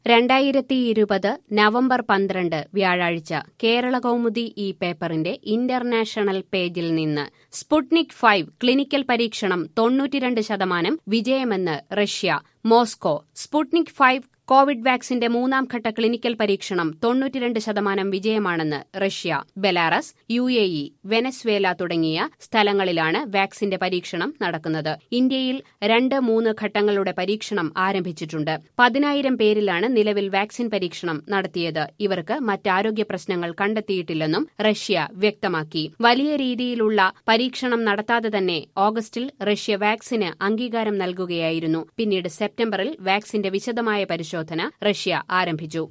രണ്ടായിരത്തി ഇരുപത് നവംബർ പന്ത്രണ്ട് വ്യാഴാഴ്ച കേരള കൗമുദി ഈ പേപ്പറിന്റെ ഇന്റർനാഷണൽ പേജിൽ നിന്ന് സ്പുട്നിക് ഫൈവ് ക്ലിനിക്കൽ പരീക്ഷണം തൊണ്ണൂറ്റിരണ്ട് ശതമാനം വിജയമെന്ന് Russia Moscow Sputnik five Covid വാക്സിന്റെ മൂന്നാം ഘട്ട ക്ലിനിക്കൽ പരീക്ഷണം തൊണ്ണൂറ്റിരണ്ട് ശതമാനം വിജയമാണെന്ന് Russia Belarus U A E Venezuela തുടങ്ങിയ സ്ഥലങ്ങളിലാണ് വാക്സിന്റെ പരീക്ഷണം നടക്കുന്നത് ഇന്ത്യയിൽ രണ്ട് മൂന്ന് ഘട്ടങ്ങളുടെ പരീക്ഷണം ആരംഭിച്ചിട്ടുണ്ട് പതിനായിരം പേരിലാണ് നിലവിൽ വാക്സിൻ പരീക്ഷണം നടത്തിയത് ഇവർക്ക് മറ്റാരോഗ്യ പ്രശ്നങ്ങൾ കണ്ടെത്തിയിട്ടില്ലെന്നും റഷ്യ വ്യക്തമാക്കി വലിയ രീതിയിലുള്ള പരീക്ഷണം നടത്താതെ തന്നെ ഓഗസ്റ്റിൽ റഷ്യ വാക്സിന് അംഗീകാരം നൽകുകയായിരുന്നു പിന്നീട് സെപ്റ്റംബറിൽ വാക്സിന്റെ വിശദമായ പരിശോധന റഷ്യ ആരംഭിച്ചു